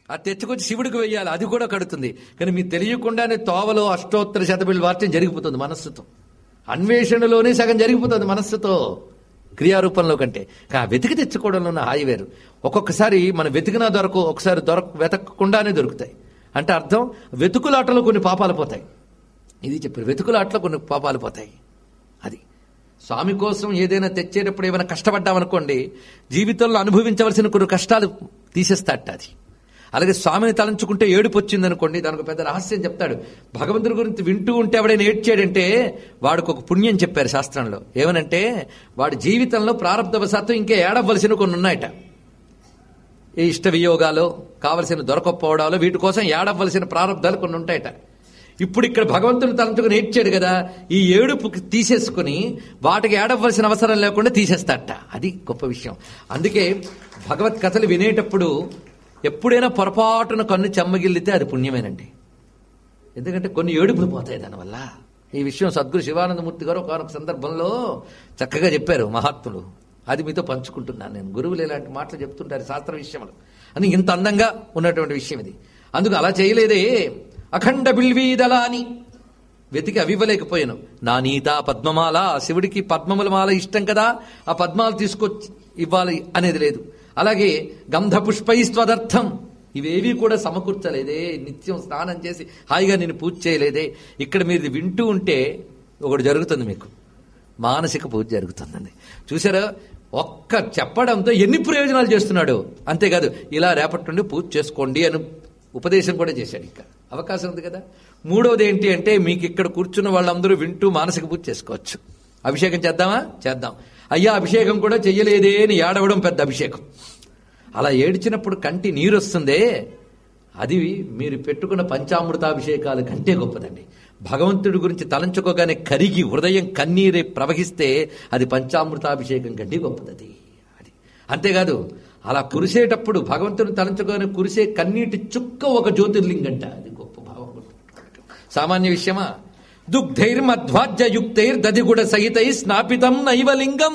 అది తెచ్చుకొచ్చి శివుడికి వెయ్యాలి అది కూడా కడుతుంది కానీ మీకు తెలియకుండానే తోవలో అష్టోత్తర శతబిల్లు వార్చం జరిగిపోతుంది మనస్సుతో అన్వేషణలోనే సగం జరిగిపోతుంది మనస్సుతో క్రియారూపంలో కంటే కా వెతికి తెచ్చుకోవడంలో ఉన్న హాయి వేరు ఒక్కొక్కసారి మనం వెతికినా దొరకవు ఒకసారి దొరక వెతకకుండానే దొరుకుతాయి అంటే అర్థం వెతుకులాటలో కొన్ని పాపాలు పోతాయి ఇది చెప్పారు వెతుకులాటలో కొన్ని పాపాలు పోతాయి అది స్వామి కోసం ఏదైనా తెచ్చేటప్పుడు ఏమైనా కష్టపడ్డామనుకోండి జీవితంలో అనుభవించవలసిన కొన్ని కష్టాలు తీసేస్తాట అది అలాగే స్వామిని తలంచుకుంటే ఏడుపు వచ్చిందనుకోండి దానికి పెద్ద రహస్యం చెప్తాడు భగవంతుడి గురించి వింటూ ఉంటే ఎవడైనా ఏడ్చాడంటే వాడికి ఒక పుణ్యం చెప్పారు శాస్త్రంలో ఏమనంటే వాడి జీవితంలో ప్రారంభవశాత్తు ఇంకా ఏడవలసిన కొన్ని ఉన్నాయట ఈ ఇష్ట వియోగాలు కావలసిన దొరకపోవడాలు వీటి కోసం ఏడవలసిన ప్రారంధాలు కొన్ని ఉంటాయట ఇప్పుడు ఇక్కడ భగవంతుని తలంచుకుని ఏడ్చాడు కదా ఈ ఏడుపు తీసేసుకుని వాటికి ఏడవలసిన అవసరం లేకుండా తీసేస్తాట అది గొప్ప విషయం అందుకే భగవత్ కథలు వినేటప్పుడు ఎప్పుడైనా పొరపాటున కన్ను చెమ్మగిల్లితే అది పుణ్యమేనండి ఎందుకంటే కొన్ని ఏడుపులు పోతాయి దానివల్ల ఈ విషయం సద్గురు శివానందమూర్తి గారు ఒకనొక సందర్భంలో చక్కగా చెప్పారు మహాత్ములు అది మీతో పంచుకుంటున్నాను నేను గురువులు ఇలాంటి మాటలు చెప్తుంటారు శాస్త్ర విషయములు అని ఇంత అందంగా ఉన్నటువంటి విషయం ఇది అందుకు అలా చేయలేదే అఖండ బిల్వీదల అని వెతికి అవివ్వలేకపోయాను నా నీత పద్మమాల శివుడికి పద్మముల మాల ఇష్టం కదా ఆ పద్మాలు తీసుకొచ్చి ఇవ్వాలి అనేది లేదు అలాగే గంధ పుష్పైస్వదర్థం ఇవేవి కూడా సమకూర్చలేదే నిత్యం స్నానం చేసి హాయిగా నేను పూజ చేయలేదే ఇక్కడ మీరు ఇది వింటూ ఉంటే ఒకటి జరుగుతుంది మీకు మానసిక పూజ జరుగుతుందండి చూసారా ఒక్క చెప్పడంతో ఎన్ని ప్రయోజనాలు చేస్తున్నాడు అంతేకాదు ఇలా రేపటి నుండి పూజ చేసుకోండి అని ఉపదేశం కూడా చేశాడు ఇంకా అవకాశం ఉంది కదా మూడవది ఏంటి అంటే మీకు ఇక్కడ కూర్చున్న వాళ్ళందరూ వింటూ మానసిక పూజ చేసుకోవచ్చు అభిషేకం చేద్దామా చేద్దాం అయ్యా అభిషేకం కూడా చెయ్యలేదే అని ఏడవడం పెద్ద అభిషేకం అలా ఏడ్చినప్పుడు కంటి నీరు వస్తుందే అది మీరు పెట్టుకున్న పంచామృతాభిషేకాల కంటే గొప్పదండి భగవంతుడి గురించి తలంచుకోగానే కరిగి హృదయం కన్నీరే ప్రవహిస్తే అది పంచామృతాభిషేకం కంటే గొప్పది అది అంతేకాదు అలా కురిసేటప్పుడు భగవంతుని తలంచుకోగానే కురిసే కన్నీటి చుక్క ఒక జ్యోతిర్లింగంట అది గొప్ప భావం సామాన్య విషయమా దుగ్ధైర్మధ్వాజ్యయుక్తైర్ దదిగుడ సహితై స్నాపితం నైవలింగం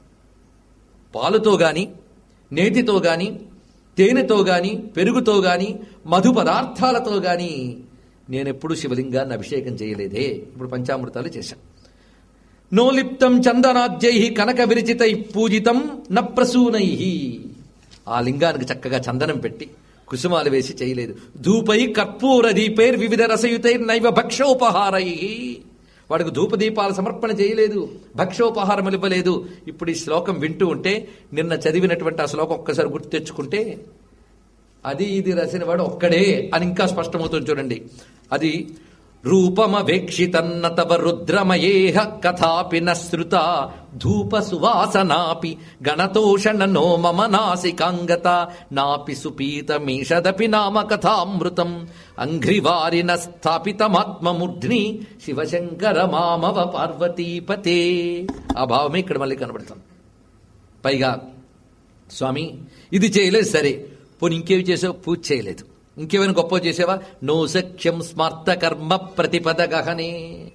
పాలుతో గాని నేతితో గాని తేనెతో గాని పెరుగుతో గాని మధు పదార్థాలతో గాని నేనెప్పుడు శివలింగాన్ని అభిషేకం చేయలేదే ఇప్పుడు పంచామృతాలు చేశాం నోలిప్తం చందనాద్యై కనక విరచితై పూజితం న ప్రసూనై ఆ లింగానికి చక్కగా చందనం పెట్టి కుసుమాలు వేసి చేయలేదు ధూపై కర్పూర దీపైర్ వివిధ రసయుతైర్ నైవ భక్షోపహారై వాడికి ధూపదీపాల సమర్పణ చేయలేదు భక్షోపహారం ఇవ్వలేదు ఇప్పుడు ఈ శ్లోకం వింటూ ఉంటే నిన్న చదివినటువంటి ఆ శ్లోకం ఒక్కసారి గుర్తు తెచ్చుకుంటే అది ఇది రాసిన వాడు ఒక్కడే అని ఇంకా స్పష్టమవుతుంది చూడండి అది రూపమవేక్షితన్న తవ రుద్రమయేహ కథాపి నశ్రుత ధూప సువాసనాపి గణతోషణ నో మమ నాసికాంగత నాపి సుపీతమీషదపి నామ కథామృతం అంఘ్రివారిన స్థాపితమాత్మమూర్ధ్ని శివశంకర మామవ పార్వతీపతే ఆ భావమే ఇక్కడ మళ్ళీ కనబడుతుంది పైగా స్వామి ఇది చేయలేదు సరే పోనీ ఇంకేవి చేసావు పూజ చేయలేదు ఇంకేమైనా గొప్ప చేసావా నో సఖ్యం స్మార్త కర్మ ప్రతిపద గహనే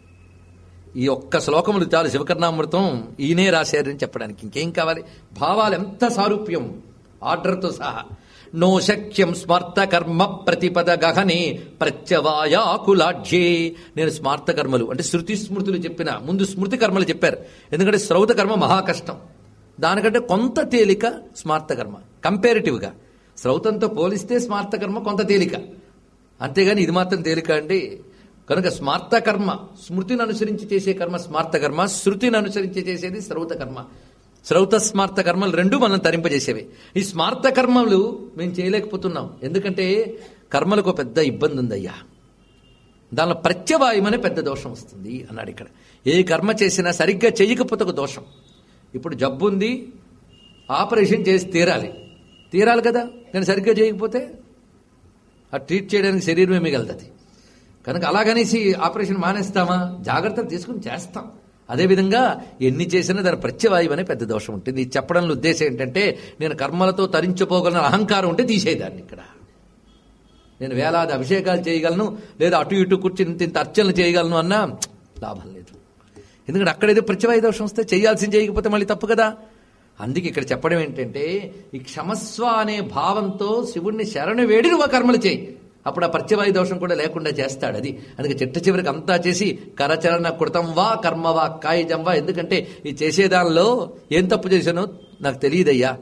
ఈ ఒక్క శ్లోకములు చాలు శివకర్ణామృతం ఈయనే రాశారని చెప్పడానికి ఇంకేం కావాలి భావాలు ఎంత సారూప్యం ఆర్డర్తో సహా నో శక్యం స్మార్త కర్మ ప్రతిపద గహనే ప్రత్యవాయాకులాఢ్యే నేను స్మార్త కర్మలు అంటే శృతి స్మృతులు చెప్పిన ముందు స్మృతి కర్మలు చెప్పారు ఎందుకంటే శ్రౌత కర్మ మహా కష్టం దానికంటే కొంత తేలిక స్మార్త కర్మ కంపారిటివ్గా శ్రౌతంతో పోలిస్తే స్మార్త కర్మ కొంత తేలిక అంతేగాని ఇది మాత్రం తేలిక అండి కనుక స్మార్త కర్మ స్మృతిని అనుసరించి చేసే కర్మ స్మార్త కర్మ శృతిని అనుసరించి చేసేది శ్రౌత కర్మ శ్రౌత స్మార్త కర్మలు రెండు మనం తరింపజేసేవి ఈ స్మార్త కర్మలు మేము చేయలేకపోతున్నాం ఎందుకంటే కర్మలకు పెద్ద ఇబ్బంది ఉందయ్యా దానిలో ప్రత్యవాయం అనే పెద్ద దోషం వస్తుంది అన్నాడు ఇక్కడ ఏ కర్మ చేసినా సరిగ్గా చేయకపోతే ఒక దోషం ఇప్పుడు జబ్బు ఉంది ఆపరేషన్ చేసి తీరాలి తీరాలి కదా నేను సరిగ్గా చేయకపోతే ఆ ట్రీట్ చేయడానికి శరీరమే మిగలుతుంది కనుక అలాగనేసి ఆపరేషన్ మానేస్తామా జాగ్రత్తలు తీసుకుని చేస్తాం అదేవిధంగా ఎన్ని చేసినా దాని ప్రత్యవాయువు అనే పెద్ద దోషం ఉంటుంది ఇది చెప్పడంలో ఉద్దేశం ఏంటంటే నేను కర్మలతో తరించిపోగలను అహంకారం ఉంటే తీసేదాన్ని ఇక్కడ నేను వేలాది అభిషేకాలు చేయగలను లేదా అటు ఇటు కూర్చుని ఇంత ఇంత అర్చనలు చేయగలను అన్నా లాభం లేదు ఎందుకంటే అక్కడేదో ప్రత్యవాయు దోషం వస్తే చేయాల్సింది చేయకపోతే మళ్ళీ తప్పు కదా అందుకే ఇక్కడ చెప్పడం ఏంటంటే ఈ క్షమస్వ అనే భావంతో శివుణ్ణి శరణు వేడి నువ్వు ఆ కర్మలు చేయి అప్పుడు ఆ ప్రత్యవాయు దోషం కూడా లేకుండా చేస్తాడు అది అందుకే చిట్ట చివరికి అంతా చేసి కరచరణ కృతం వా కర్మ వా కాయజం వా ఎందుకంటే ఈ చేసేదానిలో ఏం తప్పు చేశానో నాకు తెలియదయ్యా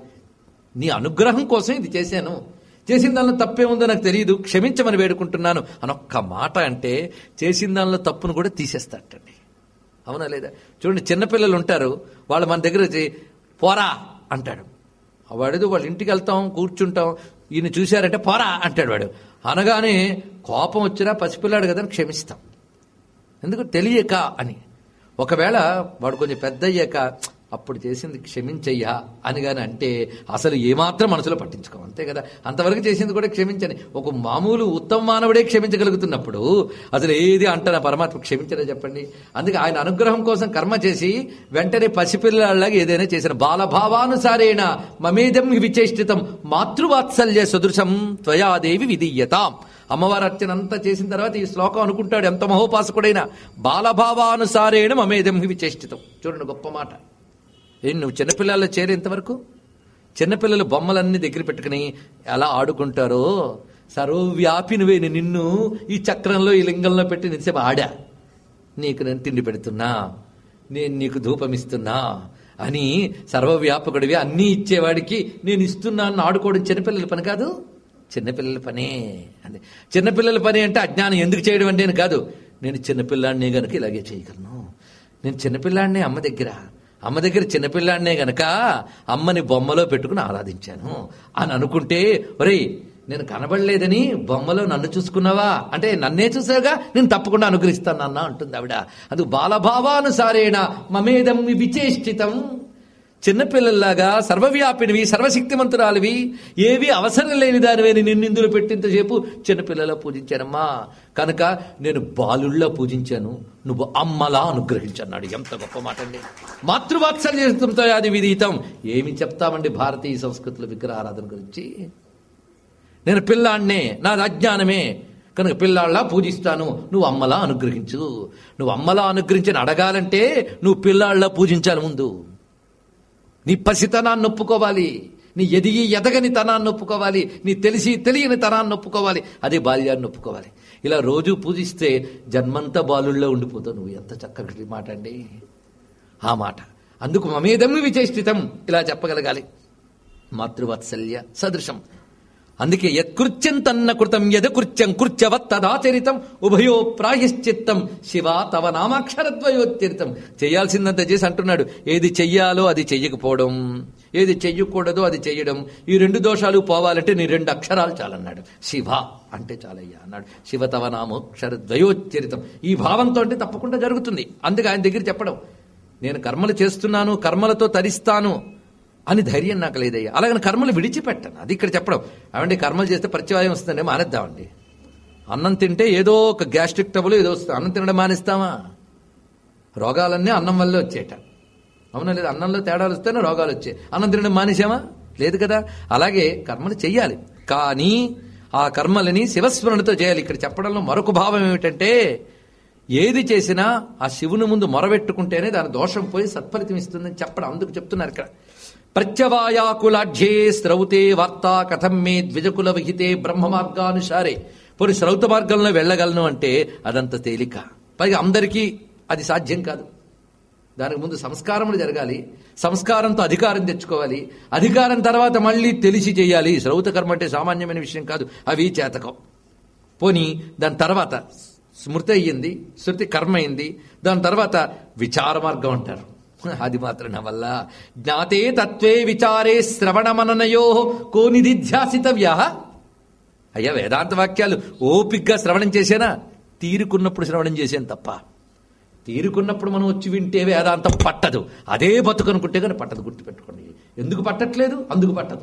నీ అనుగ్రహం కోసం ఇది చేశాను చేసిన దానిలో తప్పే ఉందో నాకు తెలియదు క్షమించమని వేడుకుంటున్నాను అని ఒక్క మాట అంటే చేసిన దానిలో తప్పును కూడా తీసేస్తాటండి అవునా లేదా చూడండి చిన్నపిల్లలు ఉంటారు వాళ్ళు మన దగ్గర వచ్చి పోరా అంటాడు వాడిదో వాళ్ళ ఇంటికి వెళ్తాం కూర్చుంటాం ఈయన చూశారంటే పోరా అంటాడు వాడు అనగానే కోపం వచ్చినా పసిపిల్లాడు కదా అని క్షమిస్తాం ఎందుకు తెలియక అని ఒకవేళ వాడు కొంచెం పెద్ద అయ్యాక అప్పుడు చేసింది క్షమించయ్యా అని కానీ అంటే అసలు ఏమాత్రం మనసులో పట్టించుకోం అంతే కదా అంతవరకు చేసింది కూడా క్షమించని ఒక మామూలు ఉత్తమ మానవుడే క్షమించగలుగుతున్నప్పుడు అసలు ఏది అంటారా పరమాత్మ క్షమించరా చెప్పండి అందుకే ఆయన అనుగ్రహం కోసం కర్మ చేసి వెంటనే పసిపిల్లలాగా ఏదైనా చేసిన బాలభావానుసారేణ మమేదం విచేష్టితం మాతృవాత్సల్య సదృశం త్వయాదేవి విధీయతాం అమ్మవారి అర్చన అంతా చేసిన తర్వాత ఈ శ్లోకం అనుకుంటాడు ఎంత మహోపాసకుడైనా బాలభావానుసారేణ మమేదం విచేష్టితం చూడండి గొప్ప మాట ఏం నువ్వు చిన్నపిల్లల్లో చేరేంతవరకు చిన్నపిల్లలు బొమ్మలన్నీ దగ్గర పెట్టుకుని ఎలా ఆడుకుంటారో సర్వవ్యాపినివే నిన్ను ఈ చక్రంలో ఈ లింగంలో పెట్టి నిలిసేపు ఆడా నీకు నేను తిండి పెడుతున్నా నేను నీకు ధూపమిస్తున్నా అని సర్వవ్యాపకుడివి అన్నీ ఇచ్చేవాడికి నేను ఇస్తున్నాను ఆడుకోవడం చిన్నపిల్లల పని కాదు చిన్నపిల్లల పనే అంటే చిన్నపిల్లల పని అంటే అజ్ఞానం ఎందుకు చేయడం అంటే కాదు నేను చిన్నపిల్లాడినే గనుక ఇలాగే చేయగలను నేను చిన్నపిల్లాడినే అమ్మ దగ్గర అమ్మ దగ్గర చిన్నపిల్లాడినే గనక అమ్మని బొమ్మలో పెట్టుకుని ఆరాధించాను అని అనుకుంటే ఒరేయ్ నేను కనబడలేదని బొమ్మలో నన్ను చూసుకున్నావా అంటే నన్నే చూసావుగా నేను తప్పకుండా అనుగ్రహిస్తాను అన్న అంటుంది ఆవిడ అది బాలభావానుసారేణ మమేదం విచేష్టితం చిన్నపిల్లల్లాగా సర్వవ్యాపినివి సర్వశక్తిమంతురాలివి ఏవి అవసరం లేని దానివేని నిన్నిందులు పెట్టింతసేపు చిన్నపిల్లలా పూజించానమ్మా కనుక నేను బాలుళ్ళ పూజించాను నువ్వు అమ్మలా అనుగ్రహించన్నాడు ఎంత గొప్ప మాట అండి మాతృవాత్సల్యంతో అది విదితం ఏమి చెప్తామండి భారతీయ సంస్కృతుల విగ్రహ ఆరాధన గురించి నేను పిల్లాన్నే నాది అజ్ఞానమే కనుక పిల్లాళ్ళ పూజిస్తాను నువ్వు అమ్మలా అనుగ్రహించు నువ్వు అమ్మలా అనుగ్రహించని అడగాలంటే నువ్వు పిల్లాళ్ళ పూజించాలి ముందు నీ పసితనాన్ని ఒప్పుకోవాలి నీ ఎదిగి ఎదగని తనాన్ని ఒప్పుకోవాలి నీ తెలిసి తెలియని తనాన్ని ఒప్పుకోవాలి అదే బాల్యాన్ని ఒప్పుకోవాలి ఇలా రోజు పూజిస్తే జన్మంతా బాలుల్లో ఉండిపోతావు నువ్వు ఎంత చక్కటి మాట అండి ఆ మాట అందుకు మమేదం విచేష్టితం ఇలా చెప్పగలగాలి మాతృవాత్సల్య సదృశం అందుకే యత్కృత్యం తన్న కృతం యదకృత్యం కృత్యవత్ తదాచరితం ఉభయో ప్రాయశ్చిత్తం శివ తవ నామాక్షరద్వయోచరితం చేయాల్సిందంత చేసి అంటున్నాడు ఏది చెయ్యాలో అది చెయ్యకపోవడం ఏది చెయ్యకూడదో అది చెయ్యడం ఈ రెండు దోషాలు పోవాలంటే నీ రెండు అక్షరాలు చాలన్నాడు శివ అంటే చాలయ్యా అన్నాడు శివ తవ నామోక్షరద్వయోచరితం ఈ భావంతో అంటే తప్పకుండా జరుగుతుంది అందుకే ఆయన దగ్గర చెప్పడం నేను కర్మలు చేస్తున్నాను కర్మలతో తరిస్తాను అని ధైర్యం నాకు లేదయ్యా అలాగని కర్మలు విడిచిపెట్టాను అది ఇక్కడ చెప్పడం అవండి కర్మలు చేస్తే ప్రత్యవాయం వస్తుందండి మానేద్దామండి అన్నం తింటే ఏదో ఒక గ్యాస్ట్రిక్ ట్రబుల్ ఏదో వస్తుంది అన్నం తినడం మానేస్తామా రోగాలన్నీ అన్నం వల్లే వచ్చేట అవునా లేదు అన్నంలో తేడాలు వస్తేనే రోగాలు వచ్చాయి అన్నం తినడం మానేసామా లేదు కదా అలాగే కర్మలు చెయ్యాలి కానీ ఆ కర్మలని శివస్మరణతో చేయాలి ఇక్కడ చెప్పడంలో మరొక భావం ఏమిటంటే ఏది చేసినా ఆ శివుని ముందు మొరబెట్టుకుంటేనే దాని దోషం పోయి సత్ఫలితం ఇస్తుందని చెప్పడం అందుకు చెప్తున్నారు ఇక్కడ ప్రత్యవాయాకులాఢ్యే స్రౌతే వార్తా కథం మే ద్విజకుల విహితే బ్రహ్మ మార్గానుసారే పోనీ శ్రౌత మార్గంలో వెళ్ళగలను అంటే అదంత తేలిక పైగా అందరికీ అది సాధ్యం కాదు దానికి ముందు సంస్కారములు జరగాలి సంస్కారంతో అధికారం తెచ్చుకోవాలి అధికారం తర్వాత మళ్ళీ తెలిసి చేయాలి శ్రౌత కర్మ అంటే సామాన్యమైన విషయం కాదు అవి చేతకం పోని దాని తర్వాత స్మృతి అయ్యింది శృతి కర్మ అయింది దాని తర్వాత విచార మార్గం అంటారు అది మాత్రం నా వల్ల జ్ఞాతే తత్వే విచారే శ్రవణ మననయో కోనిధిధ్యాసితవ్యా అయ్యా వేదాంత వాక్యాలు ఓపిగ్గా శ్రవణం చేసేనా తీరుకున్నప్పుడు శ్రవణం చేసాను తప్ప తీరుకున్నప్పుడు మనం వచ్చి వింటే వేదాంతం పట్టదు అదే బతుకనుకుంటే కానీ పట్టదు గుర్తుపెట్టుకోండి ఎందుకు పట్టట్లేదు అందుకు పట్టదు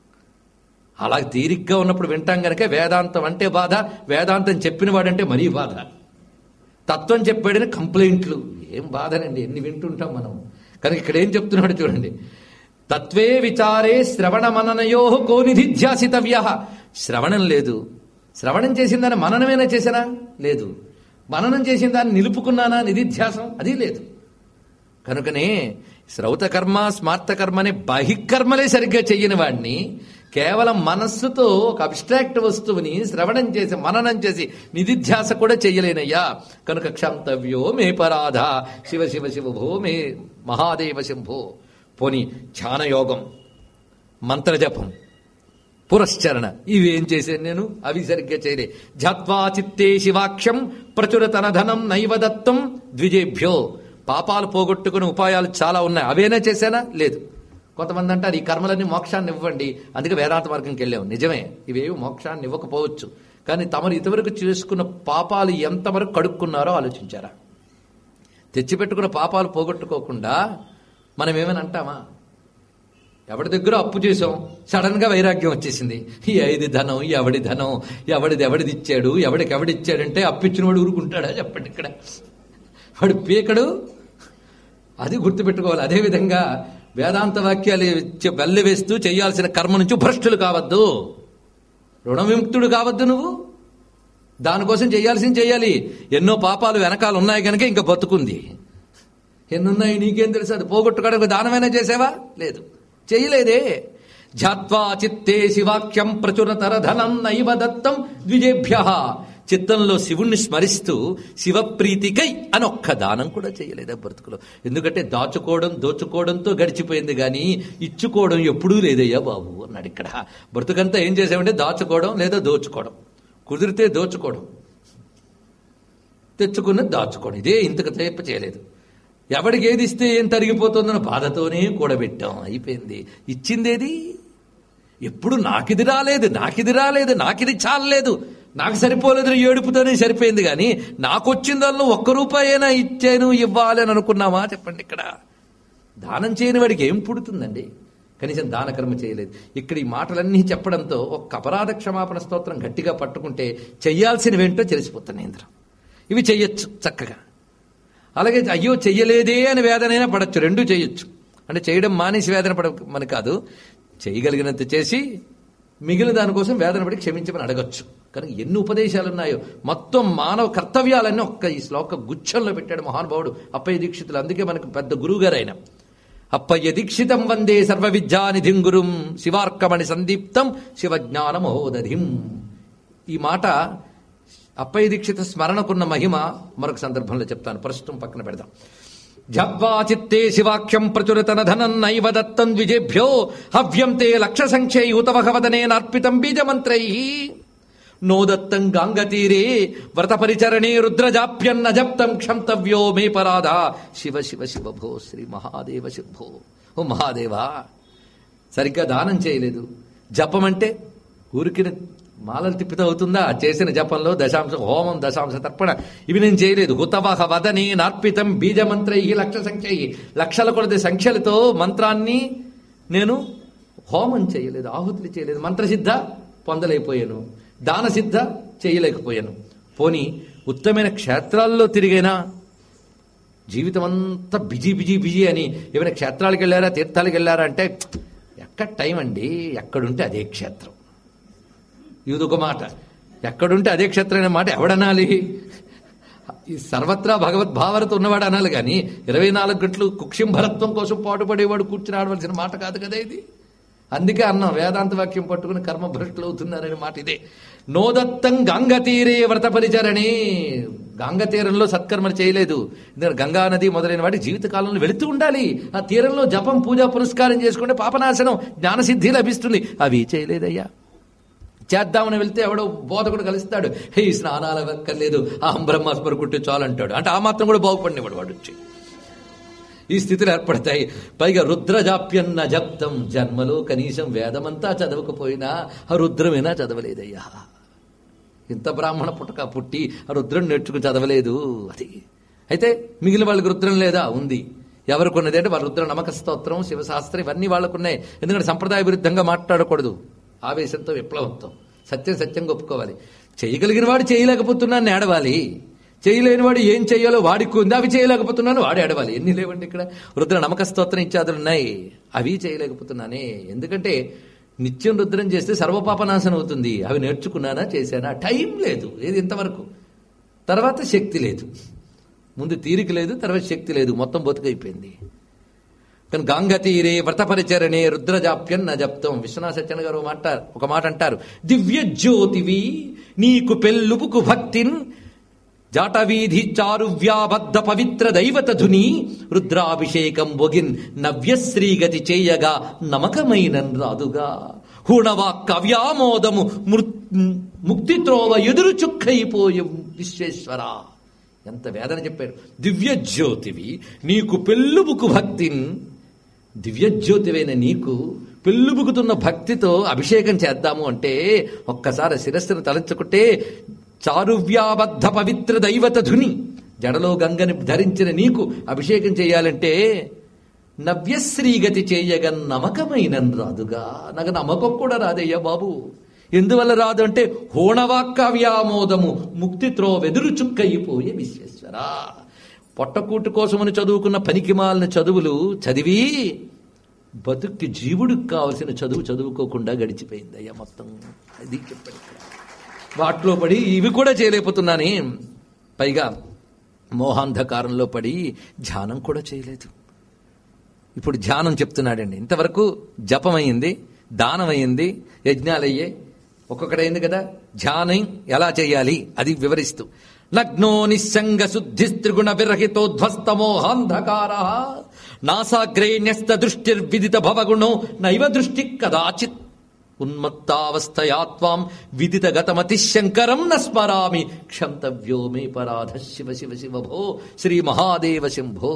అలా తీరిగ్గా ఉన్నప్పుడు వింటాం గనక వేదాంతం అంటే బాధ వేదాంతం చెప్పిన వాడంటే మరీ బాధ తత్వం చెప్పాడని కంప్లైంట్లు ఏం బాధనండి ఎన్ని వింటుంటాం మనం కనుక ఇక్కడ ఏం చెప్తున్నాడు చూడండి తత్వే విచారే శ్రవణ మననయో కోనిధిధ్యాసితవ్య శ్రవణం లేదు శ్రవణం చేసిన దాన్ని మననమేనా చేసినా లేదు మననం చేసిన దాన్ని నిలుపుకున్నానా నిధిధ్యాసం అది లేదు కనుకనే శ్రౌత కర్మ స్మార్త కర్మ అనే బహికర్మలే సరిగ్గా చెయ్యని వాడిని కేవలం మనస్సుతో ఒక అబ్స్ట్రాక్ట్ వస్తువుని శ్రవణం చేసి మననం చేసి నిధిధ్యాస కూడా చెయ్యలేనయ్యా కనుక క్షంతవ్యో మే పరాధ శివ శివ శివ భో మే మహాదేవ శంభో పోని ధ్యానయోగం మంత్రజపం పురశ్చరణ ఇవేం చేశాను నేను అవి సరిగ్గా చేయలే ఝత్వా చిత్తే శివాక్షం ప్రచురతన ధనం నైవ దత్తం ద్విజేభ్యో పాపాలు పోగొట్టుకునే ఉపాయాలు చాలా ఉన్నాయి అవేనా చేశానా లేదు కొంతమంది అంటారు ఈ కర్మలన్నీ మోక్షాన్ని ఇవ్వండి అందుకే వేదాంత మార్గంకి వెళ్ళాం నిజమే ఇవేవి మోక్షాన్ని ఇవ్వకపోవచ్చు కానీ తమరు ఇంతవరకు చేసుకున్న పాపాలు ఎంతవరకు కడుక్కున్నారో ఆలోచించారా తెచ్చిపెట్టుకున్న పాపాలు పోగొట్టుకోకుండా మనం ఏమైనా అంటామా ఎవడి దగ్గర అప్పు చేసాం సడన్ గా వైరాగ్యం వచ్చేసింది ఈ ఐదు ధనం ఎవడి ధనం ఎవడిది ఎవడిది ఇచ్చాడు ఎవడికి ఎవడిచ్చాడంటే అప్పిచ్చిన వాడు ఊరుకుంటాడా చెప్పండి ఇక్కడ వాడు పీకడు అది గుర్తుపెట్టుకోవాలి అదేవిధంగా వేదాంత వాక్యాలు చె- వెల్లివేస్తూ చేయాల్సిన కర్మ నుంచి భ్రష్టులు కావద్దు రుణ విముక్తుడు కావద్దు నువ్వు దానికోసం చేయాల్సింది చేయాలి ఎన్నో పాపాలు వెనకాల ఉన్నాయి కనుక ఇంకా బతుకుంది ఎన్నున్నాయి నీకేం తెలుసు అది పోగొట్టుకోవడానికి దానమైనా చేసావా లేదు చేయలేదే ఝాత్వా చిత్తే శివాక్యం ప్రచురతర ధనం నైవ దత్తం ద్విజేభ్య చిత్తంలో శివుణ్ణి స్మరిస్తూ శివప్రీతికై అని ఒక్క దానం కూడా చేయలేదా బ్రతుకులో ఎందుకంటే దాచుకోవడం దోచుకోవడంతో గడిచిపోయింది కానీ ఇచ్చుకోవడం ఎప్పుడూ లేదయ్యా బాబు అన్నాడు ఇక్కడ బ్రతుకంతా ఏం చేసామంటే దాచుకోవడం లేదా దోచుకోవడం కుదిరితే దోచుకోవడం తెచ్చుకున్నది దాచుకోండి ఇదే ఇంతకు తేప చేయలేదు ఎవడికి ఏది ఇస్తే ఏం తరిగిపోతుందన్న బాధతోనే కూడబెట్టాం అయిపోయింది ఇచ్చిందేది ఎప్పుడు నాకిది రాలేదు నాకిది రాలేదు నాకిది చాలలేదు నాకు సరిపోలేదు ఏడుపుతోనే సరిపోయింది కానీ నాకు వచ్చిందల్లో ఒక్క రూపాయైనా ఇచ్చాను ఇవ్వాలి అని అనుకున్నామా చెప్పండి ఇక్కడ దానం చేయని వాడికి ఏం పుడుతుందండి కనీసం దానకర్మ చేయలేదు ఇక్కడ ఈ మాటలన్నీ చెప్పడంతో ఒక్క అపరాధ క్షమాపణ స్తోత్రం గట్టిగా పట్టుకుంటే చెయ్యాల్సినవేంటో తెలిసిపోతుంది ఇంద్రం ఇవి చెయ్యొచ్చు చక్కగా అలాగే అయ్యో చెయ్యలేదే అని వేదనైనా పడచ్చు రెండూ చేయొచ్చు అంటే చేయడం మానేసి వేదన పడమని కాదు చేయగలిగినంత చేసి మిగిలిన దానికోసం వేదన పడి క్షమించమని అడగచ్చు కానీ ఎన్ని ఉపదేశాలు ఉన్నాయో మొత్తం మానవ కర్తవ్యాలన్నీ ఒక్క ఈ శ్లోక గుచ్ఛంలో పెట్టాడు మహానుభావుడు అప్పయ్య దీక్షితులు అందుకే మనకు పెద్ద గురువు గారు ఆయన అప్పయ్య దీక్షితం వందే సర్వ విద్యానిధిం గురుం శివార్కమణి సందీప్తం శివజ్ఞాన మహోదధిం ఈ మాట అప్పయ్య దీక్షిత స్మరణకున్న మహిమ మరొక సందర్భంలో చెప్తాను ప్రస్తుతం పక్కన పెడదాం జప్వా చిత్తే శివాఖ్యం ప్రచురితన ధనం నైవ దత్తం ద్విజేభ్యో హవ్యం తే లక్ష సంఖ్యయుతవహవదనేనార్పితం బీజమంత్రై నో దత్తం గాంగతీరే వ్రతపరిచరణే రుద్రజాప్యన్న జప్తం క్షంతవ్యో మే పరాధ శివ శివ శివ భో శ్రీ మహాదేవ శిభో ఓ మహాదేవా సరిగ్గా దానం చేయలేదు జపం అంటే ఊరికి మాలలు తిప్పితే అవుతుందా చేసిన జపంలో దశాంశ హోమం దశాంశ తర్పణ ఇవి నేను చేయలేదు హుతవహ వదని నార్పితం బీజమంత్ర ఈ లక్ష సంఖ్య లక్షల కొలది సంఖ్యలతో మంత్రాన్ని నేను హోమం చేయలేదు ఆహుతులు చేయలేదు మంత్రసిద్ధ పొందలేకపోయాను దాన సిద్ధ చేయలేకపోయాను పోని ఉత్తమైన క్షేత్రాల్లో తిరిగైనా జీవితం అంతా బిజీ బిజీ బిజీ అని ఏమైనా క్షేత్రాలకు వెళ్ళారా తీర్థాలకు వెళ్ళారా అంటే ఎక్కడ టైం అండి ఎక్కడుంటే అదే క్షేత్రం ఇదొక మాట ఎక్కడుంటే అదే క్షేత్రం అనే మాట ఎవడనాలి ఈ సర్వత్రా భగవద్ భావనతో ఉన్నవాడు అనాలి కానీ ఇరవై నాలుగు గంటలు కుక్షింభరత్వం కోసం పాటుపడేవాడు కూర్చుని ఆడవలసిన మాట కాదు కదా ఇది అందుకే అన్నాం వేదాంత వాక్యం పట్టుకుని కర్మ భ్రష్టులు అవుతున్నారనే మాట ఇదే నోదత్తం గంగతీరే వ్రత పరిచరణి గంగతీరంలో సత్కర్మలు చేయలేదు ఎందుకంటే గంగా నది మొదలైన వాటి జీవితకాలంలో వెళుతూ ఉండాలి ఆ తీరంలో జపం పూజ పురస్కారం చేసుకుంటే పాపనాశనం జ్ఞానసిద్ధి లభిస్తుంది అవి చేయలేదయ్యా చేద్దామని వెళ్తే ఎవడో బోధకుడు కలుస్తాడు హే స్నానాలు అక్కర్లేదు అహం బ్రహ్మాస్మరు కుట్టి చాలు అంటాడు అంటే ఆ మాత్రం కూడా బాగుపడినవాడు వాడు వచ్చి ఈ స్థితులు ఏర్పడతాయి పైగా రుద్రజాప్యన్న జప్తం జన్మలో కనీసం వేదమంతా చదవకపోయినా ఆ రుద్రమైనా చదవలేదయ్యా ఇంత బ్రాహ్మణ పుట్టక పుట్టి ఆ రుద్రం నేర్చుకుని చదవలేదు అది అయితే మిగిలిన వాళ్ళకి రుద్రం లేదా ఉంది ఎవరికి ఉన్నది అంటే వాళ్ళ రుద్ర నమక స్తోత్రం శివశాస్త్రం ఇవన్నీ వాళ్ళకున్నాయి ఎందుకంటే సంప్రదాయ విరుద్ధంగా మాట్లాడకూడదు ఆవేశంతో విప్లవంతో సత్యం సత్యంగా ఒప్పుకోవాలి చేయగలిగిన వాడు చేయలేకపోతున్నాను ఏడవాలి చేయలేని వాడు ఏం చేయాలో వాడికి ఉంది అవి చేయలేకపోతున్నాను వాడు ఏడవాలి ఎన్ని లేవండి ఇక్కడ రుద్ర నమక స్తోత్రం ఇత్యాదులు ఉన్నాయి అవి చేయలేకపోతున్నానే ఎందుకంటే నిత్యం రుద్రం చేస్తే సర్వపాపనాశనం అవుతుంది అవి నేర్చుకున్నానా చేశానా టైం లేదు ఏది ఇంతవరకు తర్వాత శక్తి లేదు ముందు తీరిక లేదు తర్వాత శక్తి లేదు మొత్తం బతుకైపోయింది కానీ గంగతీరే వ్రతపరిచరణే రుద్రజాప్యం నా జప్తం విశ్వనాథ సత్యన గారు ఒక మాట ఒక మాట అంటారు దివ్య జ్యోతివి నీకు పెళ్ళుపుకు భక్తిన్ జాటవీధి చారువ్యాబద్ధ పవిత్ర దైవత ధుని రుద్రాభిషేకం బొగిన్ నవ్యశ్రీగతి చేయగా నమకమైనన్ రాదుగా హుణవా కవ్యామోదము ముక్తి త్రోవ ఎదురు చుక్కైపోయి విశ్వేశ్వర ఎంత వేదన చెప్పాడు దివ్య జ్యోతివి నీకు పెళ్ళుబుకు భక్తిన్ దివ్యజ్యోతివైన నీకు పెళ్ళుబుకుతున్న భక్తితో అభిషేకం చేద్దాము అంటే ఒక్కసారి శిరస్సును తలంచుకుంటే చారువ్యాబద్ధ పవిత్ర దైవత ధుని జడలో గంగని ధరించిన నీకు అభిషేకం చేయాలంటే నవ్యశ్రీగతి చేయగ నమ్మకమైన రాదుగా నాకు నమ్మకం కూడా రాదయ్యా బాబు ఎందువల్ల రాదు అంటే హోణవాక్కవ్యామోదము ముక్తిత్రో వెదురు చుక్కయిపోయే విశ్వేశ్వర పొట్టకూటు కోసమని చదువుకున్న పనికిమాలిన చదువులు చదివి బతుక్కి జీవుడికి కావలసిన చదువు చదువుకోకుండా గడిచిపోయింది అయ్యా మొత్తం అది చెప్పాడు ఇక్కడ. వాటిలో పడి ఇవి కూడా చేయలేకపోతున్నానే పైగా మోహాంధకారంలో పడి ధ్యానం కూడా చేయలేదు ఇప్పుడు ధ్యానం చెప్తున్నాడండి ఇంతవరకు జపమైంది దానమైంది యజ్ఞాలయ్యాయి ఒక్కొక్కటైంది కదా ధ్యానం ఎలా చేయాలి అది వివరిస్తూ నగ్నో నిస్సంగ శుద్ధి త్రిగుణ విరహితోధ్వస్త మోహాంధకార నాసాగ్రే న్యస్త దృష్టిర్విదిత భవగుణో నైవ దృష్టి కదాచిత్ ఉన్మత్తావస్థయాత్వాం విదిత గతమతి శంకరం న స్మరామి క్షంతవ్యో మే పరాధ శివ శివ శివ భో శ్రీ మహాదేవ శంభో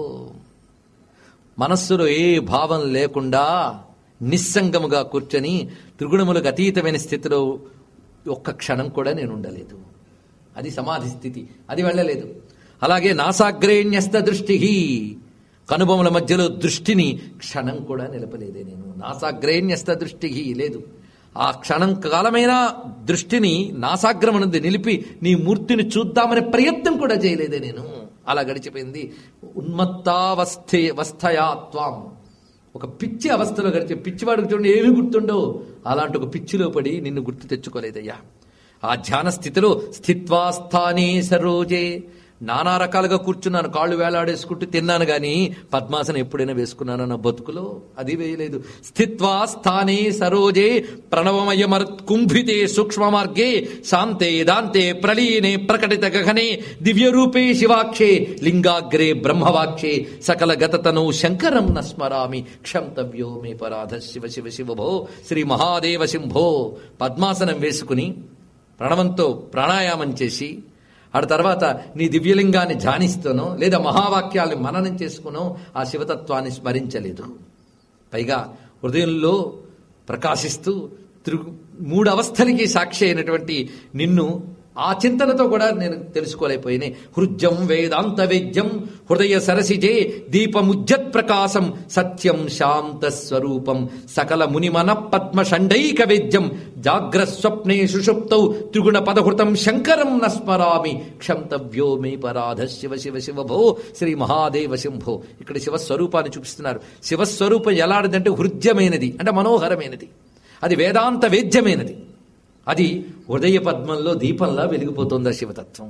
మనస్సులో ఏ భావం లేకుండా నిస్సంగముగా కూర్చొని త్రిగుణములకు అతీతమైన స్థితిలో ఒక్క క్షణం కూడా నేను ఉండలేదు అది సమాధి స్థితి అది వెళ్ళలేదు అలాగే నాసాగ్రేణ్యస్త దృష్టి కనుబొమల మధ్యలో దృష్టిని క్షణం కూడా నిలపలేదే నేను నాసాగ్రేణ్యస్త దృష్టి లేదు ఆ క్షణం కాలమైన దృష్టిని నాసాగ్రమనుంది నిలిపి నీ మూర్తిని చూద్దామనే ప్రయత్నం కూడా చేయలేదే నేను అలా గడిచిపోయింది ఉన్మత్తావస్థే అవస్థయాత్వం ఒక పిచ్చి అవస్థలో గడిచే పిచ్చివాడికి చూడండి ఏమి గుర్తుండో అలాంటి ఒక పిచ్చిలో పడి నిన్ను గుర్తు తెచ్చుకోలేదయ్యా ఆ ధ్యాన స్థితిలో స్థిత్వా స్థానే సరోజే నానా రకాలుగా కూర్చున్నాను కాళ్ళు వేలాడేసుకుంటూ తిన్నాను గాని పద్మాసనం ఎప్పుడైనా వేసుకున్నాను నా బతుకులో అది వేయలేదు స్థిత్వా స్థానే సరోజే ప్రణవమయమర్ కుంభితే సూక్ష్మ మార్గే శాంతే దాంతే ప్రలీనే ప్రకటిత గగనే దివ్యరూపే శివాక్షే లింగాగ్రే బ్రహ్మవాక్షే సకల గతతను శంకరం న స్మరామి క్షంతవ్యో మే పరాధ శివ శివ శివ భో శ్రీ మహాదేవ శంభో పద్మాసనం వేసుకుని ప్రణవంతో ప్రాణాయామం చేసి ఆ తర్వాత నీ దివ్యలింగాన్ని ధ్యానిస్తూనో లేదా మహావాక్యాల్ని మననం చేసుకునో ఆ శివతత్వాన్ని స్మరించలేదు పైగా హృదయంలో ప్రకాశిస్తూ త్రి మూడు అవస్థలకి సాక్షి అయినటువంటి నిన్ను ఆ చింతనతో కూడా నేను తెలుసుకోలేకపోయినే హృద్యం వేదాంత వేద్యం హృదయ సరసిజే దీపముజ్జత్ ప్రకాశం సత్యం శాంత స్వరూపం సకల మునిమన పద్మ షండైక వేద్యం జాగ్ర స్వప్నే సుషుప్తౌ త్రిగుణ పదహృతం శంకరం న స్మరామి క్షంతవ్యో మే పరాధ శివ శివ శివ భో శ్రీ మహాదేవ శంభో ఇక్కడ శివస్వరూపాన్ని చూపిస్తున్నారు శివస్వరూపం ఎలాంటిదంటే హృద్యమైనది అంటే మనోహరమైనది అది వేదాంత వేద్యమైనది అది హృదయ పద్మంలో దీపంలా వెలిగిపోతుంది ఆ శివతత్వం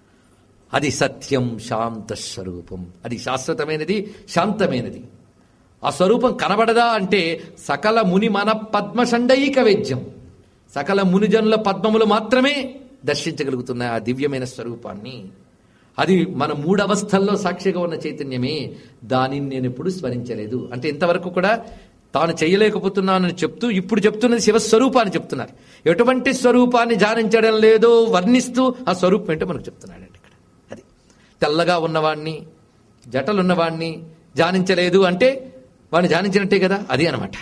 అది సత్యం శాంత స్వరూపం అది శాశ్వతమైనది శాంతమైనది ఆ స్వరూపం కనబడదా అంటే సకల ముని మన పద్మషండైక వేద్యం సకల మునిజనుల పద్మములు మాత్రమే దర్శించగలుగుతున్నాయి ఆ దివ్యమైన స్వరూపాన్ని అది మన మూడవస్థల్లో సాక్షిగా ఉన్న చైతన్యమే దానిని నేను ఎప్పుడు స్మరించలేదు అంటే ఇంతవరకు కూడా తాను చేయలేకపోతున్నానని చెప్తూ ఇప్పుడు చెప్తున్నది శివస్వరూపాన్ని చెప్తున్నారు ఎటువంటి స్వరూపాన్ని ధ్యానించడం లేదో వర్ణిస్తూ ఆ స్వరూపం ఏంటో మనకు చెప్తున్నాడండి ఇక్కడ అది తెల్లగా ఉన్నవాణ్ణి జటలున్నవాణ్ణి ధ్యానించలేదు అంటే వాడిని ధ్యానించినట్టే కదా అది అనమాట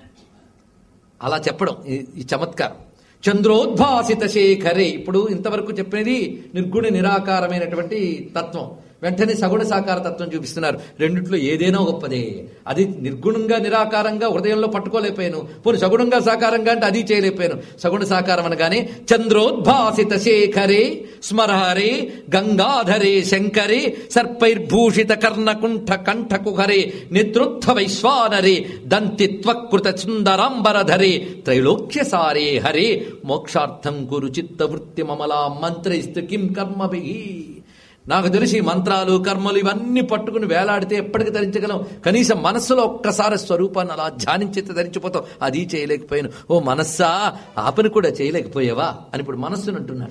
అలా చెప్పడం ఈ- ఈ చమత్కారం చంద్రోద్భాసిత శేఖరే ఇప్పుడు ఇంతవరకు చెప్పినది నిర్గుణ నిరాకారమైనటువంటి తత్వం వెంటనే సగుణ సాకార తత్వం చూపిస్తున్నారు రెండిట్లో ఏదైనా గొప్పదే అది నిర్గుణంగా నిరాకారంగా హృదయంలో పట్టుకోలేకపోయాను పోనీ సగుణంగా సాకారంగా అంటే అది చేయలేకపోయాను సగుణ సాకారం అనగానే చంద్రోద్భాసిత శేఖరే స్మరహరే గంగాధరే శంకరే సర్పైర్భూషిత కర్ణకుంఠ కంఠ కుహరే నేతృత్వ వైశ్వానరే దంతి త్వకృత సుందరాంబరధరే త్రైలోక్య సారే హరే మోక్షార్థం కురు చిత్త వృత్తి మమలా మంత్రైస్తు కిం కర్మభి నాకు తెలిసి ఈ మంత్రాలు కర్మలు ఇవన్నీ పట్టుకుని వేలాడితే ఎప్పటికి ధరించగలం కనీసం మనస్సులో ఒక్కసారి స్వరూపాన్ని అలా ధ్యానించితే ధరించిపోతాం అది చేయలేకపోయాను ఓ మనస్సా ఆ పని కూడా చేయలేకపోయావా అని ఇప్పుడు మనస్సును అంటున్నారు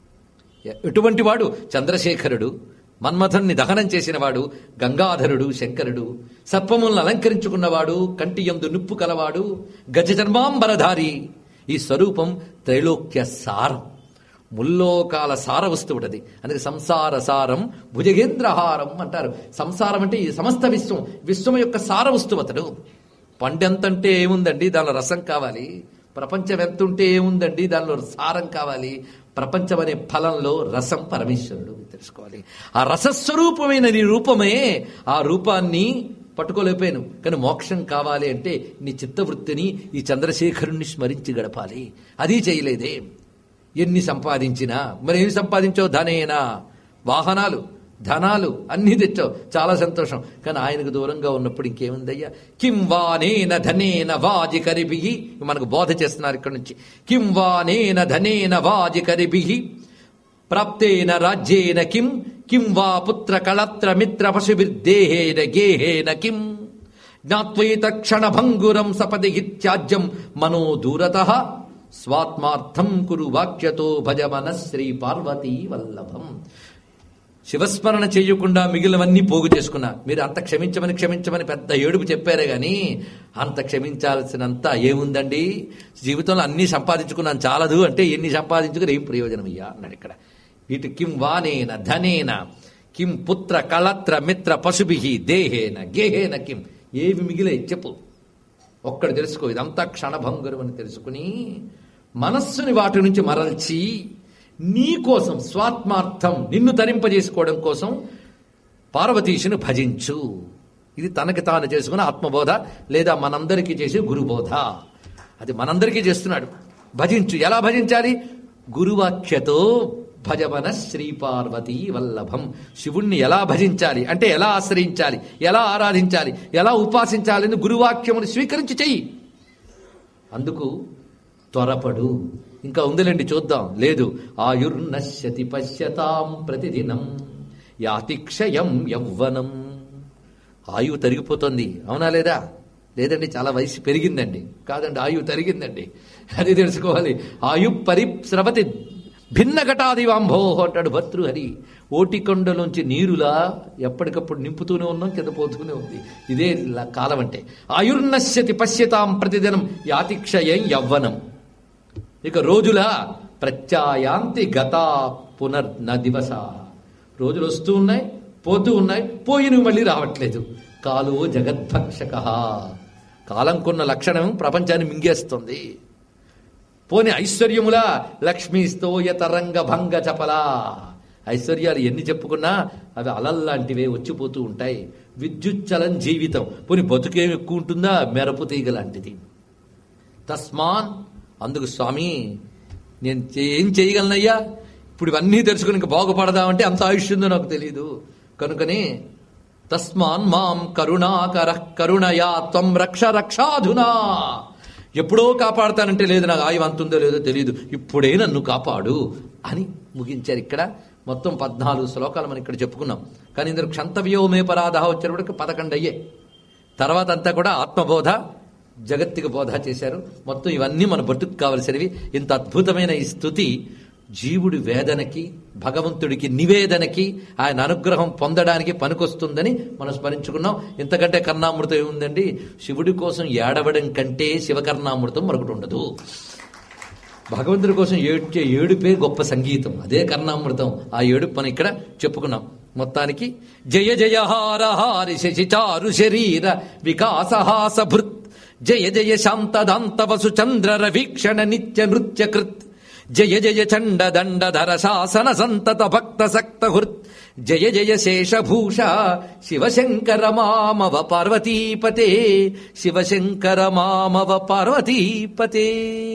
ఎటువంటి వాడు చంద్రశేఖరుడు మన్మథుణ్ణి దహనం చేసినవాడు గంగాధరుడు శంకరుడు సర్పములను అలంకరించుకున్నవాడు కంటి యందు నిప్పు కలవాడు గజజన్మాంబరధారి ఈ స్వరూపం త్రైలోక్య సారం ముల్లోకాల సార వస్తువుటది అందుకే సంసార సారం భుజగేంద్రహారం అంటారు సంసారం అంటే ఈ సమస్త విశ్వం విశ్వం యొక్క సార వస్తువు అతడు పండెంతంటే ఏముందండి దానిలో రసం కావాలి ప్రపంచం ఎంత ఉంటే ఏముందండి దానిలో సారం కావాలి ప్రపంచం అనే ఫలంలో రసం పరమేశ్వరుడు తెలుసుకోవాలి ఆ రసస్వరూపమైన నీ రూపమే ఆ రూపాన్ని పట్టుకోలేకపోయాను కానీ మోక్షం కావాలి అంటే నీ చిత్తవృత్తిని ఈ చంద్రశేఖరుణ్ణి స్మరించి గడపాలి అది చేయలేదే ఎన్ని సంపాదించినా మరి ఏమి సంపాదించావు ధనేనా వాహనాలు ధనాలు అన్ని తెచ్చావు చాలా సంతోషం కానీ ఆయనకు దూరంగా ఉన్నప్పుడు ఇంకేముందయ్యా కిం వానేన ధనేన వాజి కరిబిహి మనకు బోధ చేస్తున్నారు ఇక్కడ నుంచి కిం వానేన ధనేన వాజి కరిబిహి ప్రాప్తేన రాజ్యేన కిం కిం వా పుత్ర కళత్ర మిత్ర పశుభిర్దేహేన గేహేన కిం జ్ఞాత్వైత క్షణ భంగురం సపది త్యాజ్యం మనో దూరత స్వాత్మార్థం కురు వాక్యతో భజమన శ్రీ పార్వతీ వల్లభం శివస్మరణ చేయకుండా మిగిలినవన్నీ పోగు చేసుకున్నా మీరు అంత క్షమించమని క్షమించమని పెద్ద ఏడుపు చెప్పారే గాని అంత క్షమించాల్సినంత ఏముందండి జీవితంలో అన్ని సంపాదించుకున్నాను చాలదు అంటే ఎన్ని సంపాదించుకుని ఏం ప్రయోజనం అయ్యా అన్నాడు ఇక్కడ వీటి కిం వానేన ధనేన కిం పుత్ర కళత్ర మిత్ర పశుభి దేహేన గేహేన కిం ఏవి మిగిలే చెప్పు ఒక్కడు తెలుసుకో ఇదంతా క్షణభంగురం అని తెలుసుకుని మనస్సుని వాటి నుంచి మరల్చి నీ కోసం స్వాత్మార్థం నిన్ను తరింపజేసుకోవడం కోసం పార్వతీశుని భజించు ఇది తనకి తాను చేసుకున్న ఆత్మబోధ లేదా మనందరికీ చేసే గురుబోధ అది మనందరికీ చేస్తున్నాడు భజించు ఎలా భజించాలి గురువాక్యతో భజవన శ్రీ పార్వతీ వల్లభం శివుణ్ణి ఎలా భజించాలి అంటే ఎలా ఆశ్రయించాలి ఎలా ఆరాధించాలి ఎలా ఉపాసించాలని గురువాక్యమును స్వీకరించి చెయ్యి అందుకు త్వరపడు ఇంకా ఉందిలేండి చూద్దాం లేదు ఆయుర్నశ్యతి పశ్యతాం ప్రతిదినం యాతిక్షయం యవ్వనం ఆయువు తరిగిపోతుంది అవునా లేదా లేదండి చాలా వయసు పెరిగిందండి కాదండి ఆయువు తరిగిందండి అది తెలుసుకోవాలి ఆయు పరిస్రవతి భిన్న ఘటాదివాంభో అంటాడు భర్తృహరి ఓటికొండలోంచి నీరులా ఎప్పటికప్పుడు నింపుతూనే ఉన్నాం కింద పోతూనే ఉంది ఇదే ల- కాలం అంటే ఆయుర్నశ్యతి పశ్యతాం ప్రతిదినం యాతిక్షయం యవ్వనం ఇక రోజుల ప్రత్యాయాంతి గత పునర్న దివస రోజులు వస్తూ ఉన్నాయి పోతూ ఉన్నాయి పోయినవి మళ్ళీ రావట్లేదు కాలో జగద్భక్షక కాలంకున్న లక్షణం ప్రపంచాన్ని మింగేస్తుంది పోని ఐశ్వర్యములా లక్ష్మీస్తోయ తరంగ భంగ చపలా ఐశ్వర్యాలు ఎన్ని చెప్పుకున్నా అవి అలల్లాంటివే వచ్చిపోతూ ఉంటాయి విద్యుచ్చలం జీవితం పోని బతుకేం ఎక్కువ ఉంటుందా మెరపు తీగ లాంటిది తస్మాన్ అందుకు స్వామి నేను చే- ఏం చేయగలనయ్యా ఇప్పుడు ఇవన్నీ తెలుసుకుని ఇంకా బాగుపడదామంటే అంత ఆయుష్ ఉందో నాకు తెలియదు కనుకనే తస్మాన్ మాం కరుణాకర కరుణయా త్వం రక్ష రక్షాధునా ఎప్పుడో కాపాడతానంటే లేదు నాకు ఆయువు అంతుందో లేదో తెలియదు ఇప్పుడే నన్ను కాపాడు అని ముగించారు ఇక్కడ మొత్తం పద్నాలుగు శ్లోకాలు మనం ఇక్కడ చెప్పుకున్నాం కానీ ఇందులో క్షంతవ్యోమే పరాధ వచ్చేటప్పటికి పదకొండు అయ్యే తర్వాత అంతా కూడా ఆత్మబోధ జగత్తిక బోధ చేశారు మొత్తం ఇవన్నీ మన బతుకు కావలసినవి ఇంత అద్భుతమైన ఈ స్థుతి జీవుడి వేదనకి భగవంతుడికి నివేదనకి ఆయన అనుగ్రహం పొందడానికి పనికొస్తుందని మనం స్మరించుకున్నాం ఇంతకంటే కర్ణామృతం ఏముందండి శివుడి కోసం ఏడవడం కంటే శివకర్ణామృతం మరొకటి ఉండదు భగవంతుడి కోసం ఏడ్చే ఏడుపే గొప్ప సంగీతం అదే కర్ణామృతం ఆ ఏడుపు మనం ఇక్కడ చెప్పుకున్నాం మొత్తానికి జయ జయ హార హారి శశి చారు శరీర వికాసహాస భృత్ జయ జయ శాంతదాంత వసు చంద్ర రవీక్షణ నిత్య నృత్య కృత్ జయ జయ చండ దండ ధర శాసన సంతత భక్త సక్త హృత్ జయ జయ శేషభూష శివశంకర మామవ పార్వతీపతే శివశంకర మామవ పార్వతీపతే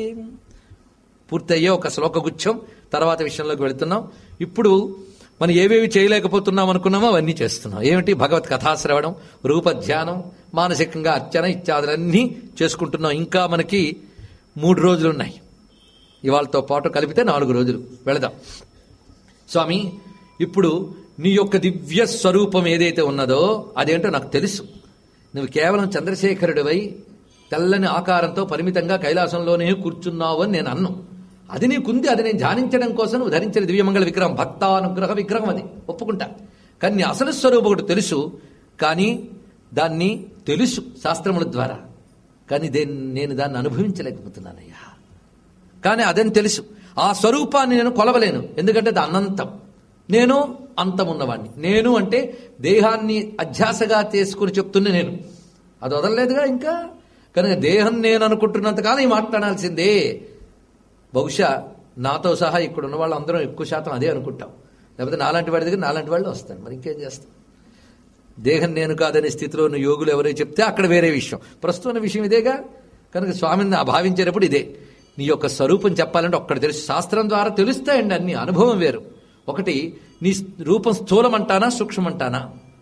పూర్తయ్యే ఒక శ్లోకగుచ్చం తర్వాత విషయంలోకి వెళుతున్నాం ఇప్పుడు మనం ఏవేవి చేయలేకపోతున్నాం అనుకున్నామో అవన్నీ చేస్తున్నాం ఏమిటి భగవత్ కథాశ్రవణం రూప ధ్యానం మానసికంగా అర్చన ఇత్యాదులన్నీ చేసుకుంటున్నాం ఇంకా మనకి మూడు రోజులు ఉన్నాయి ఇవాళతో పాటు కలిపితే నాలుగు రోజులు వెళదాం స్వామి ఇప్పుడు నీ యొక్క దివ్య స్వరూపం ఏదైతే ఉన్నదో అదేంటో నాకు తెలుసు నువ్వు కేవలం చంద్రశేఖరుడివై తెల్లని ఆకారంతో పరిమితంగా కైలాసంలోనే కూర్చున్నావు అని నేను అన్ను అది నీకుంది అది నేను ధ్యానించడం కోసం నువ్వు ధరించిన దివ్యమంగళ విగ్రహం భక్తానుగ్రహ విగ్రహం అది ఒప్పుకుంటా కానీ నీ అసలు స్వరూపం ఒకటి తెలుసు కానీ దాన్ని తెలుసు శాస్త్రముల ద్వారా కానీ దేన్ని నేను దాన్ని అనుభవించలేకపోతున్నానయ్యా కానీ అదని తెలుసు ఆ స్వరూపాన్ని నేను కొలవలేను ఎందుకంటే అది అనంతం నేను అంతమున్నవాణ్ణి నేను అంటే దేహాన్ని అధ్యాసగా చేసుకుని చెప్తున్న నేను అది వదలలేదుగా ఇంకా కనుక దేహం నేను అనుకుంటున్నంతకాలం ఈ మాట్లాడాల్సిందే బహుశా నాతో సహా ఇక్కడ ఉన్న వాళ్ళు అందరం ఎక్కువ శాతం అదే అనుకుంటాం లేకపోతే నాలాంటి వాడి దగ్గర నాలాంటి వాళ్ళు వస్తారు మరి ఇంకేం చేస్తాం దేహం నేను కాదనే స్థితిలో ఉన్న యోగులు ఎవరో చెప్తే అక్కడ వేరే విషయం ప్రస్తుతం ఉన్న విషయం ఇదేగా కనుక స్వామిని భావించేటప్పుడు ఇదే నీ యొక్క స్వరూపం చెప్పాలంటే ఒక్కడ తెలుసు శాస్త్రం ద్వారా తెలుస్తాయండి అన్ని అనుభవం వేరు ఒకటి నీ రూపం స్థూలం అంటానా సూక్ష్మం అంటానా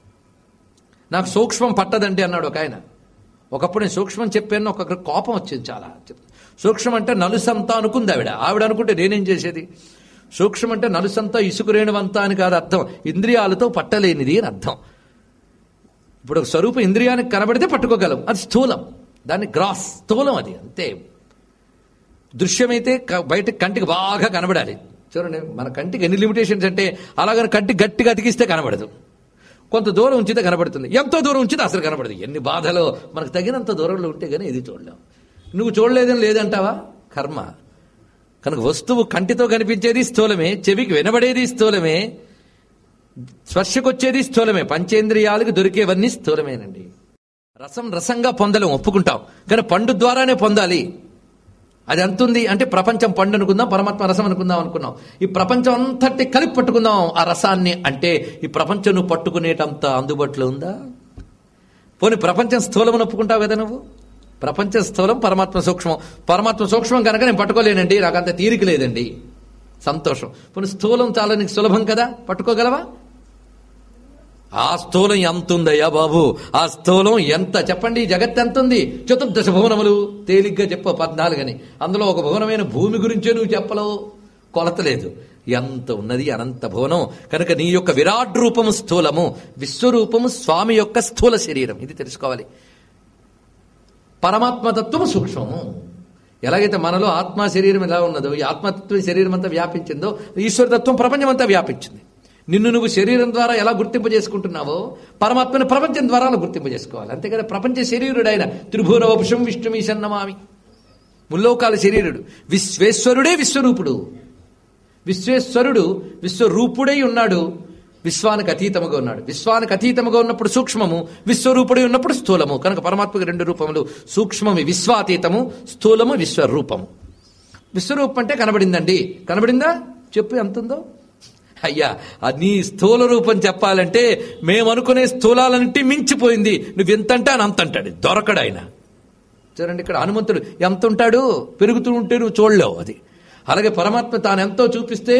నాకు సూక్ష్మం పట్టదండి అన్నాడు ఒక ఆయన ఒకప్పుడు నేను సూక్ష్మం చెప్పాను ఒక కోపం వచ్చింది చాలా సూక్ష్మం అంటే నలుసంతా అనుకుంది ఆవిడ ఆవిడ అనుకుంటే నేనేం చేసేది సూక్ష్మం అంటే నలుసంతా ఇసుకురేణువంతా అని కాదు అర్థం ఇంద్రియాలతో పట్టలేనిది అని అర్థం ఇప్పుడు ఒక స్వరూపం ఇంద్రియానికి కనబడితే పట్టుకోగలం అది స్థూలం దాన్ని గ్రాస్ స్థూలం అది అంతే దృశ్యమైతే క- బయట కంటికి బాగా కనబడాలి చూడండి మన కంటికి ఎన్ని లిమిటేషన్స్ అంటే అలాగని కంటి గట్టిగా అతికిస్తే కనబడదు కొంత దూరం ఉంచితే కనబడుతుంది ఎంతో దూరం ఉంచితే అసలు కనబడదు ఎన్ని బాధలో మనకు తగినంత దూరంలో ఉంటే కానీ ఇది చూడలేం నువ్వు చూడలేదని లేదంటావా కర్మ కనుక వస్తువు కంటితో కనిపించేది స్థూలమే చెవికి వినబడేది స్థూలమే స్పర్శకొచ్చేది స్థూలమే పంచేంద్రియాలకు దొరికేవన్నీ స్థూలమేనండి రసం రసంగా పొందలేం ఒప్పుకుంటాం కానీ పండు ద్వారానే పొందాలి అది అంతుంది అంటే ప్రపంచం పండు అనుకుందాం పరమాత్మ రసం అనుకుందాం అనుకున్నాం ఈ ప్రపంచం అంతటి కలిపి పట్టుకుందాం ఆ రసాన్ని అంటే ఈ ప్రపంచం నువ్వు పట్టుకునేటంత అందుబాటులో ఉందా పోనీ ప్రపంచం స్థూలం ఒప్పుకుంటావు కదా నువ్వు ప్రపంచ స్థూలం పరమాత్మ సూక్ష్మం పరమాత్మ సూక్ష్మం కనుక నేను పట్టుకోలేనండి నాకు అంత తీరిక లేదండి సంతోషం పోనీ స్థూలం చాలా నీకు సులభం కదా పట్టుకోగలవా ఆ స్థూలం ఎంత ఉందయ్యా బాబు ఆ స్థూలం ఎంత చెప్పండి ఈ జగత్ ఎంత ఉంది చతుర్దశ భువనములు తేలిగ్గా చెప్ప పద్నాలుగని అందులో ఒక భువనమైన భూమి గురించే నువ్వు చెప్పలేవు కొలతలేదు ఎంత ఉన్నది అనంత భువనం కనుక నీ యొక్క విరాట్ రూపము స్థూలము విశ్వరూపము స్వామి యొక్క స్థూల శరీరం ఇది తెలుసుకోవాలి పరమాత్మతత్వము సూక్ష్మము ఎలాగైతే మనలో ఆత్మ శరీరం ఎలా ఉన్నదో ఈ ఆత్మతత్వం శరీరం అంతా వ్యాపించిందో ఈశ్వరతత్వం ప్రపంచం అంతా వ్యాపించింది నిన్ను నువ్వు శరీరం ద్వారా ఎలా గుర్తింపు చేసుకుంటున్నావో పరమాత్మని ప్రపంచం ద్వారా అలా గుర్తింపు చేసుకోవాలి అంతేకాదు ప్రపంచ శరీరుడైన త్రిభువన వపుషం విష్ణుమీశన్నమామి ముల్లోకాల శరీరుడు విశ్వేశ్వరుడే విశ్వరూపుడు విశ్వేశ్వరుడు విశ్వరూపుడై ఉన్నాడు విశ్వానికి అతీతముగా ఉన్నాడు విశ్వానికి అతీతముగా ఉన్నప్పుడు సూక్ష్మము విశ్వరూపుడై ఉన్నప్పుడు స్థూలము కనుక పరమాత్మకి రెండు రూపములు సూక్ష్మము విశ్వాతీతము స్థూలము విశ్వరూపము విశ్వరూపం అంటే కనబడిందండి కనబడిందా చెప్పు ఎంత ఉందో అయ్యా అది నీ స్థూల రూపం చెప్పాలంటే మేము అనుకునే స్థూలాలన్నింటి మించిపోయింది నువ్వు ఎంత అంటే అని అంత అంటాడు దొరకడు ఆయన చూడండి ఇక్కడ హనుమంతుడు ఎంత ఉంటాడు పెరుగుతూ ఉంటే నువ్వు చూడలేవు అది అలాగే పరమాత్మ తాను ఎంతో చూపిస్తే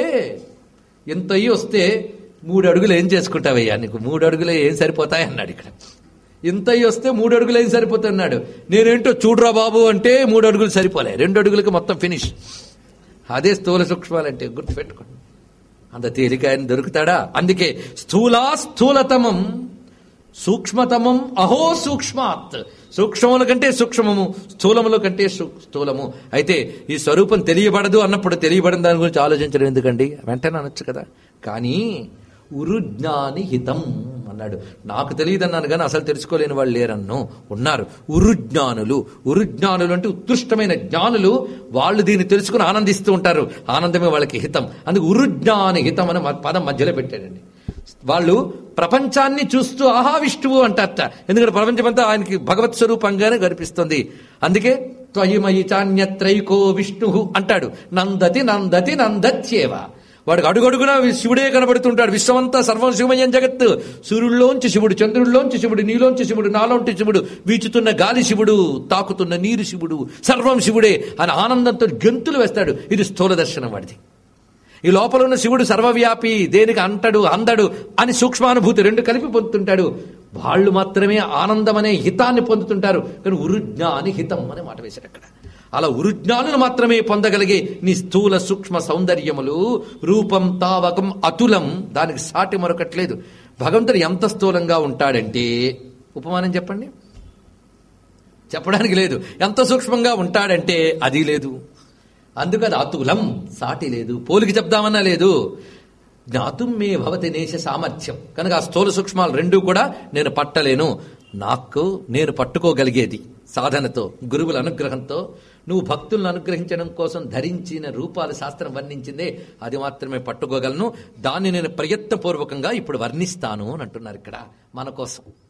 ఎంత అయ్యి వస్తే మూడు అడుగులు ఏం చేసుకుంటావయ్యా నీకు మూడు అడుగులు ఏం సరిపోతాయి అన్నాడు ఇక్కడ ఇంత అయ్యి వస్తే మూడు అడుగులు ఏం సరిపోతాయి అన్నాడు నేనేంటో చూడరా బాబు అంటే మూడు అడుగులు సరిపోలే రెండు అడుగులకి మొత్తం ఫినిష్ అదే స్థూల సూక్ష్మాలంటే గుర్తుపెట్టుకోండి అంత తేలిక ఆయన దొరుకుతాడా అందుకే స్థూలా స్థూలతమం సూక్ష్మతమం అహో సూక్ష్మాత్ సూక్ష్మముల కంటే సూక్ష్మము స్థూలముల కంటే సు- స్థూలము అయితే ఈ స్వరూపం తెలియబడదు అన్నప్పుడు తెలియబడిన దాని గురించి ఆలోచించడం ఎందుకండి వెంటనే అనొచ్చు కదా కానీ ఉరుజ్ఞాని హితం అన్నాడు నాకు తెలియదు అన్నాను కానీ అసలు తెలుసుకోలేని వాళ్ళు లేరన్ను ఉన్నారు ఉరుజ్ఞానులు ఉరుజ్ఞానులు అంటే ఉత్కృష్టమైన జ్ఞానులు వాళ్ళు దీన్ని తెలుసుకుని ఆనందిస్తూ ఉంటారు ఆనందమే వాళ్ళకి హితం అందుకు ఉరుజ్ఞాని హితం అని మ- పదం మధ్యలో పెట్టాడండి వాళ్ళు ప్రపంచాన్ని చూస్తూ ఆహా విష్ణువు అంటారట ఎందుకంటే ప్రపంచమంతా ఆయనకి భగవత్ స్వరూపంగానే కనిపిస్తుంది అందుకే త్వయిమయి చాన్యత్రైకో విష్ణు అంటాడు నందతి నందతి నందత్యేవ వాడికి అడుగడుగునా శివుడే కనబడుతుంటాడు విశ్వమంతా సర్వం శివమయం జగత్తు సూర్యుల్లోంచి శివుడు చంద్రుల్లోంచి శివుడు నీలోంచి శివుడు నాలోంటి శివుడు వీచుతున్న గాలి శివుడు తాకుతున్న నీరు శివుడు సర్వం శివుడే అని ఆనందంతో గెంతులు వేస్తాడు ఇది స్థూల దర్శనం వాడిది ఈ లోపల ఉన్న శివుడు సర్వవ్యాపి దేనికి అంటడు అందడు అని సూక్ష్మానుభూతి రెండు కలిపి పొందుతుంటాడు వాళ్ళు మాత్రమే ఆనందం అనే హితాన్ని పొందుతుంటారు కానీ ఉరుజ్ఞ అని హితం అనే మాట వేశాడు అక్కడ అలా ఉరుజ్ఞానులు మాత్రమే పొందగలిగే నీ స్థూల సూక్ష్మ సౌందర్యములు రూపం తావకం అతులం దానికి సాటి మరొకట్లేదు భగవంతుడు ఎంత స్థూలంగా ఉంటాడంటే ఉపమానం చెప్పండి చెప్పడానికి లేదు ఎంత సూక్ష్మంగా ఉంటాడంటే అది లేదు అందుకని అతులం సాటి లేదు పోలికి చెప్దామన్నా లేదు జ్ఞాతుం మే భవతి నేష సామర్థ్యం కనుక ఆ స్థూల సూక్ష్మాలు రెండూ కూడా నేను పట్టలేను నాకు నేను పట్టుకోగలిగేది సాధనతో గురువుల అనుగ్రహంతో నువ్వు భక్తులను అనుగ్రహించడం కోసం ధరించిన రూపాలు శాస్త్రం వర్ణించిందే అది మాత్రమే పట్టుకోగలను దాన్ని నేను ప్రయత్నపూర్వకంగా ఇప్పుడు వర్ణిస్తాను అని అంటున్నారు ఇక్కడ మన కోసం